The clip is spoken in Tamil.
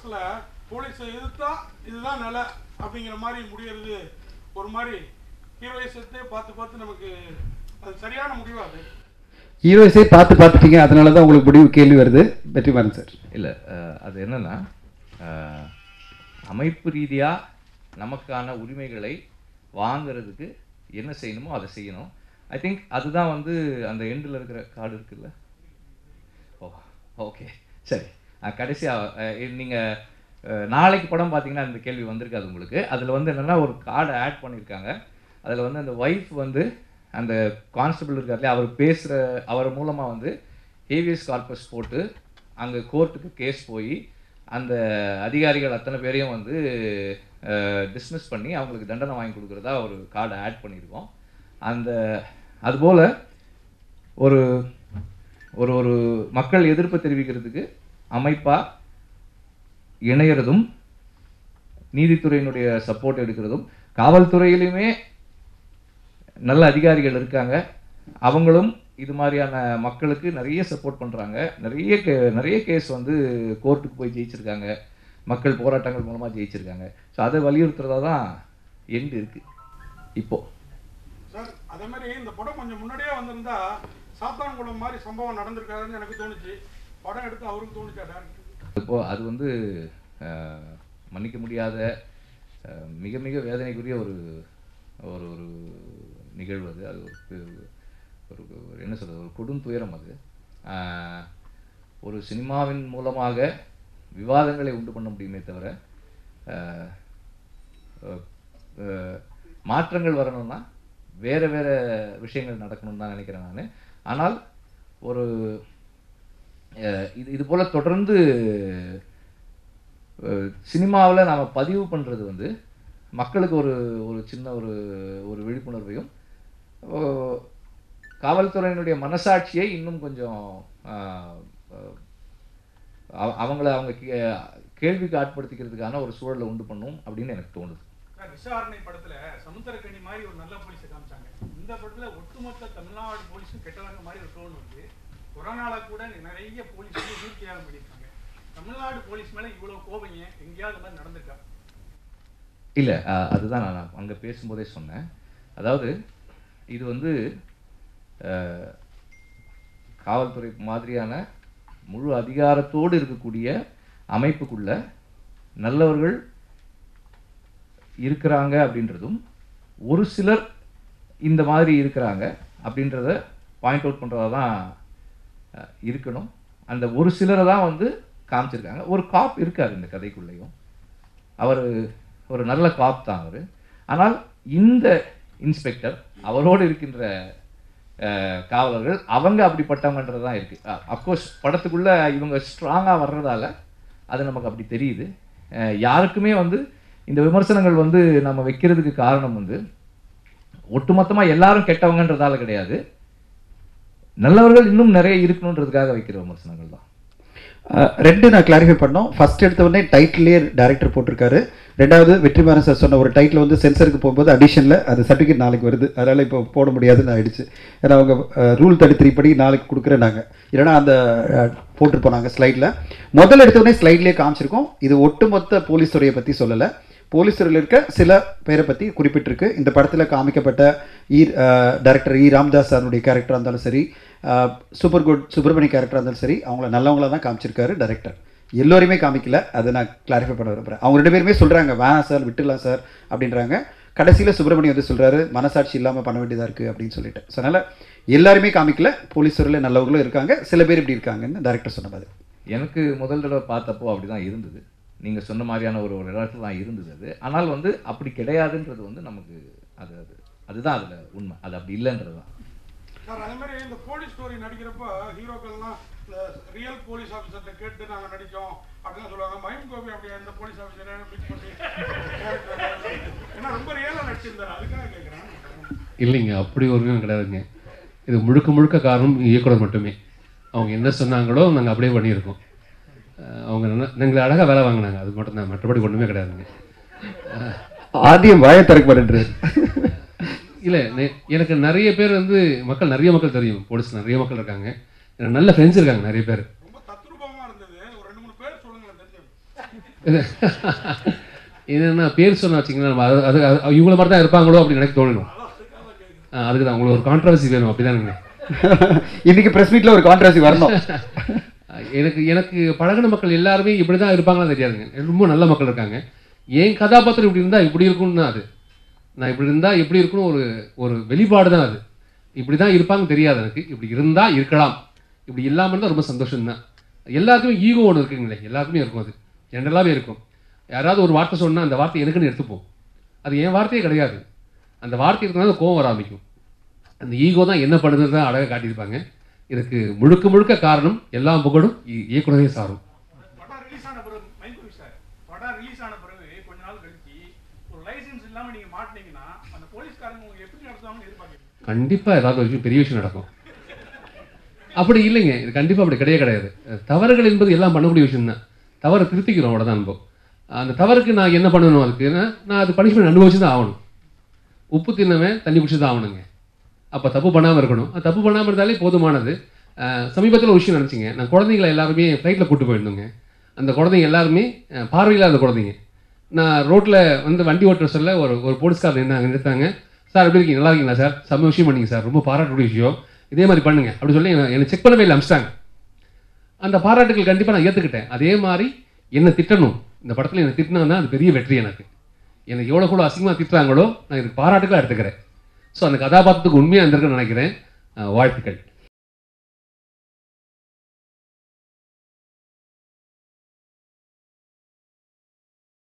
படத்துல போலீஸை எதிர்த்தா இதுதான் நிலை அப்படிங்கிற மாதிரி முடியறது ஒரு மாதிரி ஹீரோயிசத்தை பார்த்து பார்த்து நமக்கு அது சரியான முடிவா அது ஹீரோஸே பார்த்து பார்த்துட்டீங்க அதனால தான் உங்களுக்கு முடிவு கேள்வி வருது வெற்றிமாறன் சார் இல்லை அது என்னன்னா அஹ், அமைப்பு ரீதியாக நமக்கான உரிமைகளை வாங்குறதுக்கு என்ன செய்யணுமோ அதை செய்யணும் ஐ திங்க் அதுதான் வந்து அந்த எண்டில் இருக்கிற கார்டு இருக்குல்ல ஓ ஓகே சரி கடைசியாக நீங்கள் நாளைக்கு படம் பார்த்தீங்கன்னா இந்த கேள்வி வந்திருக்காது உங்களுக்கு அதில் வந்து என்னென்னா ஒரு கார்டை ஆட் பண்ணியிருக்காங்க அதில் வந்து அந்த ஒய்ஃப் வந்து அந்த கான்ஸ்டபிள் இருக்கார் இல்லையா அவர் பேசுகிற அவர் மூலமாக வந்து ஹேவியஸ் கார்பஸ் போட்டு அங்கே கோர்ட்டுக்கு கேஸ் போய் அந்த அதிகாரிகள் அத்தனை பேரையும் வந்து டிஸ்மிஸ் பண்ணி அவங்களுக்கு தண்டனை வாங்கி கொடுக்குறதா ஒரு கார்டை ஆட் பண்ணியிருக்கோம் அந்த அதுபோல் ஒரு ஒரு ஒரு மக்கள் எதிர்ப்பு தெரிவிக்கிறதுக்கு அமைப்பாக இணையிறதும் நீதித்துறையினுடைய சப்போர்ட் எடுக்கிறதும் காவல்துறையிலுமே நல்ல அதிகாரிகள் இருக்காங்க அவங்களும் இது மாதிரியான மக்களுக்கு நிறைய சப்போர்ட் பண்ணுறாங்க நிறைய கே நிறைய கேஸ் வந்து கோர்ட்டுக்கு போய் ஜெயிச்சிருக்காங்க மக்கள் போராட்டங்கள் மூலமாக ஜெயிச்சிருக்காங்க ஸோ அதை வலியுறுத்துறதா தான் எண்டு இருக்குது இப்போது சார் அதே மாதிரி இந்த படம் கொஞ்சம் முன்னாடியே வந்திருந்தா சாத்தான்குளம் மாதிரி சம்பவம் நடந்திருக்காதுன்னு எனக்கு தோணுச்சு படம் எடுத்து அவருக்கு தோணுச்சா டேரக்டர் இப்போ அது வந்து அஹ், மன்னிக்க முடியாத அஹ், மிக மிக வேதனைக்குரிய ஒரு ஒரு ஒரு நிகழ்வு அது அது ஒரு பெ- ஒரு ஒரு என்ன சொல்கிறது ஒரு கொடும் துயரம் அது அஹ், ஒரு சினிமாவின் மூலமாக விவாதங்களை உண்டு பண்ண முடியுமே தவிர அஹ், அஹ், அஹ், மாற்றங்கள் வரணும்னா வேறு வேறு விஷயங்கள் நடக்கணும்னு தான் நினைக்கிறேன் நான் ஆனால் ஒரு அஹ் இது இது போல் தொடர்ந்து சினிமாவில் நாம் பதிவு பண்ணுறது வந்து மக்களுக்கு ஒரு ஒரு சின்ன ஒரு ஒரு விழிப்புணர்வையும் அஹ், காவல்துறையினுடைய மனசாட்சியை இன்னும் கொஞ்சம் அஹ், அஹ், அவ- அவங்கள அவங்க கே- கேள்விக்கு ஆட்படுத்திக்கிறதுக்கான ஒரு சூழலை உண்டு பண்ணும் அப்படின்னு எனக்கு தோணுது சார், விசாரணை படத்துல சமுத்திரக்கனி மாதிரி ஒரு நல்ல போலீஸை காமிச்சாங்க இந்த படத்துல ஒட்டுமொத்த தமிழ்நாடு போலீஸும் கெட்டவங்க மாதிரி ஒரு டோன் வந்து கொரோனால கூட நிறைய போலீஸ் வந்து வீழ்ச்சியாக பண்ணியிருக்காங்க தமிழ்நாடு போலீஸ் மேல இவ்வளவு கோபம் ஏன் எங்கேயாவது இந்த மாதிரி நடந்திருக்கா இல்லை அதுதான் நான் அங்கே பேசும்போதே சொன்னேன் அதாவது இது வந்து அஹ், காவல்துறை மாதிரியான முழு அதிகாரத்தோடு இருக்கக்கூடிய அமைப்புக்குள்ள நல்லவர்கள் இருக்கிறாங்க அப்படின்றதும் ஒரு சிலர் இந்த மாதிரி இருக்கிறாங்க அப்படின்றத பாயிண்ட் அவுட் பண்ணுறதா தான் அஹ், இருக்கணும் அந்த ஒரு சிலரை தான் வந்து காமிச்சிருக்காங்க ஒரு காப் இருக்கார் இந்த கதைக்குள்ளேயும் அவர் ஒரு நல்ல காப் தான் அவர் ஆனால் இந்த இன்ஸ்பெக்டர் அவரோடு இருக்கின்ற அஹ், காவலர்கள் அவங்க அப்படிப்பட்டவங்கன்றது தான் இருக்குது அஃப்கோர்ஸ் படத்துக்குள்ளே இவங்க ஸ்ட்ராங்காக வர்றதால அது நமக்கு அப்படி தெரியுது அஹ், யாருக்குமே வந்து இந்த விமர்சனங்கள் வந்து நம்ம வைக்கிறதுக்கு காரணம் வந்து ஒட்டுமொத்தமாக எல்லாரும் கெட்டவங்கன்றதால கிடையாது நல்லவர்கள் இன்னும் நிறைய இருக்கணுன்றதுக்காக வைக்கிற விமர்சனங்கள் தான் அஹ், ரெண்டு நான் கிளாரிஃபை பண்ணோம் ஃபர்ஸ்ட் எடுத்த உடனே டைட்டிலே டேரக்டர் போட்டிருக்காரு ரெண்டாவது வெற்றிமாறன் சார் சொன்ன ஒரு டைட்டில் வந்து சென்சருக்கு போகும்போது அடிஷனில் அது சர்டிஃபிகேட் நாளைக்கு வருது அதனால் இப்போ போட முடியாதுன்னு ஆயிடுச்சு ஏன்னா அவங்க ரூல் தேர்ட்டி த்ரீ படி நாளைக்கு கொடுக்குறேன் நாங்கள் இல்லைன்னா அந்த அஹ், போட்டு போனாங்க ஸ்லைடில் முதல்ல எடுத்த உடனே ஸ்லைட்லேயே காமிச்சிருக்கோம் இது ஒட்டுமொத்த போலீஸ் துறையை பற்றி சொல்லலை போலீஸ் துறையில் இருக்க சில பேரை பற்றி குறிப்பிட்டிருக்கு இந்த படத்தில் காமிக்கப்பட்ட ஈ டைரக்டர் இ ராம்தாஸ் சாருடைய கேரக்டராக இருந்தாலும் சரி சூப்பர் குட் சுப்பிரமணிய கேரக்டராக இருந்தாலும் சரி அவங்கள நல்லவங்களா தான் காமிச்சிருக்காரு டைரக்டர் எல்லோரையுமே காமிக்கல அதை நான் கிளாரிஃபை பண்ண விரும்புகிறேன் அவங்க ரெண்டு பேருமே சொல்கிறாங்க வேணாம் சார் விட்டுலாம் சார் அப்படின்றாங்க கடைசியில் சுப்பிரமணியம் வந்து சொல்கிறாரு மனசாட்சி இல்லாமல் பண்ண வேண்டியதாக இருக்குது அப்படின்னு சொல்லிட்டு ஸோ அதனால் எல்லாருமே காமிக்கல போலீஸ் துறையில் நல்லவங்களும் இருக்காங்க சில பேர் இப்படி இருக்காங்கன்னு டைரக்டர் சொன்ன மாதிரி எனக்கு முதல் தடவை பார்த்தப்போ அப்படி தான் இருந்தது நீங்கள் சொன்ன மாதிரியான ஒரு ஒரு இடத்துல தான் இருந்தது அது ஆனால் வந்து அப்படி கிடையாதுன்றது வந்து நமக்கு அது அது அதுதான் அதில் உண்மை அது அப்படி இல்லைன்றது தான் சார் அதே மாதிரி இந்த போலீஸ் ஸ்டோரி நடிக்கிறப்ப ஹீரோக்கள்லாம் இந்த ரியல் போலீஸ் ஆஃபீஸர்கிட்ட கேட்டு நாங்கள் நடித்தோம் அப்படின்னு சொல்லுவாங்க மயம் கோபி அப்படி அந்த போலீஸ் ஆஃபீஸரை பிக் பண்ணி ஏன்னா ரொம்ப ரியலாக நடிச்சிருந்தாரு அதுக்காக கேட்குறேன் இல்லைங்க அப்படி ஒரு விஷயம் கிடையாதுங்க இது முழுக்க முழுக்க காரணம் இயக்குனர் மட்டுமே அவங்க என்ன சொன்னாங்களோ நாங்கள் அப்படியே பண்ணியிருக்கோம் அஹ் அவங்க நல்ல- எங்களை அழகாக வேலை வாங்கினாங்க அது மட்டும் தான் மற்றபடி ஒன்றுமே கிடையாதுங்க ஆதியம் வாயை திறக்க மாட்டேன்றாரு இல்லை எனக்கு நிறைய பேர் வந்து மக்கள் நிறைய மக்கள் தெரியும் போலீஸ் நிறைய மக்கள் இருக்காங்க எனக்கு நல்ல ஃப்ரெண்ட்ஸ் இருக்காங்க நிறைய பேர் ரொம்ப தத்ரூபமாக இருந்தது ஒரு ரெண்டு மூணு பேர் சொல்லுங்களேன் தெரிஞ்சது என்னென்னா பேர் சொன்ன வச்சிங்கன்னா நம்ம அது அது அது இவங்கள மாதிரி தான் இருப்பாங்களோ அப்படின்னு எனக்கு தோணிடும் ஆ, அதுக்கு தான் உங்களுக்கு ஒரு கான்ட்ரவர்சி வேணும் அப்படிதானுங்க இன்னைக்கு பிரஸ் மீட்ல ஒரு கான்ட்ரவர்சி வரணும் எனக்கு எனக்கு பழகின மக்கள் எல்லாருமே இப்படி தான் இருப்பாங்கன்னு தெரியாதுங்க ரொம்ப நல்ல மக்கள் இருக்காங்க என் கதாபாத்திரம் இப்படி இருந்தால் இப்படி இருக்கும்னு தான் அது நான் இப்படி இருந்தால் எப்படி இருக்கும்னு ஒரு ஒரு வெளிப்பாடு தான் அது இப்படி தான் இருப்பாங்கன்னு தெரியாது எனக்கு இப்படி இருந்தால் இருக்கலாம் இப்படி இல்லாமல் இருந்தால் ரொம்ப சந்தோஷம் தான் எல்லாருக்குமே ஈகோ ஒன்று இருக்குங்களே எல்லாருக்குமே இருக்கும் அது ஜென்ரலாகவே இருக்கும் யாராவது ஒரு வார்த்தை சொன்னால் அந்த வார்த்தை எனக்குன்னு எடுத்துப்போம் அது என் வார்த்தையே கிடையாது அந்த வார்த்தை இருக்கிறனால கோவம் வர ஆரம்பிக்கும் அந்த ஈகோ தான் என்ன பண்ணுறது தான் அழகாக காட்டியிருப்பாங்க இதுக்கு முழுக்க முழுக்க காரணம் எல்லா புகழும் இ- இயக்குனரே சாரும் படம் ரிலீஸ் ஆன பிறகு மைக்குரி சார் படம் ரிலீஸ் ஆன பிறகு கொஞ்ச நாள் கழிச்சு ஒரு லைசென்ஸ் இல்லாம நீங்க மாட்டினீங்கன்னா அந்த போலீஸ்காரங்க உங்களுக்கு எப்படி நடத்துவாங்கன்னு எதிர்பார்க்கறீங்க கண்டிப்பாக ஏதாவது ஒரு விஷயம் பெரிய விஷயம் நடக்கும் அப்படி இல்லைங்க இது கண்டிப்பாக அப்படி கிடையவே கிடையாது அஹ் தவறுகள் என்பது எல்லாம் பண்ணக்கூடிய விஷயம் தான் தவறை திருத்திக்கிறோம் அவ்வளோதான் அனுபவம் அந்த தவறுக்கு நான் என்ன பண்ணணும் அதுக்கு நான் அது பனிஷ்மெண்ட் அனுபவிச்சு தான் ஆகணும் உப்பு தின்னவன் தண்ணி குடிச்சு தான் ஆகணுங்க அப்போ தப்பு பண்ணாமல் இருக்கணும் அது தப்பு பண்ணாமல் இருந்தாலே போதுமானது அஹ் சமீபத்தில் ஒரு விஷயம் நினச்சிங்க நான் குழந்தைங்களை எல்லாருமே ஃப்ளைட்டில் கூட்டு போயிருந்தோங்க அந்த குழந்தைங்க எல்லாருமே அஹ் பார்வையில்லாத குழந்தைங்க நான் ரோட்டில் வந்து வண்டி ஓட்டுற சொல்ல ஒரு ஒரு போலீஸ்கார் நின்னாங்க நிறுத்தாங்க சார் எப்படி இருக்கீங்க நல்லா இருக்கீங்களா சார் செம்ம விஷயம் பண்ணீங்க சார் ரொம்ப பாராட்டக்கூடிய விஷயம் இதே மாதிரி பண்ணுங்க அப்படி சொல்லி என்னை- என்னை செக் பண்ணவே இல்லை அமிச்சிட்டாங்க அந்த பாராட்டுகள் கண்டிப்பாக நான் ஏற்றுக்கிட்டேன் அதே மாதிரி என்னை திட்டணும் இந்த படத்தில் என்னை திட்டினா தான் அது பெரிய வெற்றி எனக்கு எனக்கு எவ்வளோ கூட அசிங்கமாக திட்டுறாங்களோ நான் இதுக்கு பாராட்டுக்களாக எடுத்துக்கிறேன் ஸோ அந்த கதாபாத்திரத்துக்கு உண்மையாக இருந்திருக்குன்னு நினைக்கிறேன் அஹ் வாழ்த்துக்கள்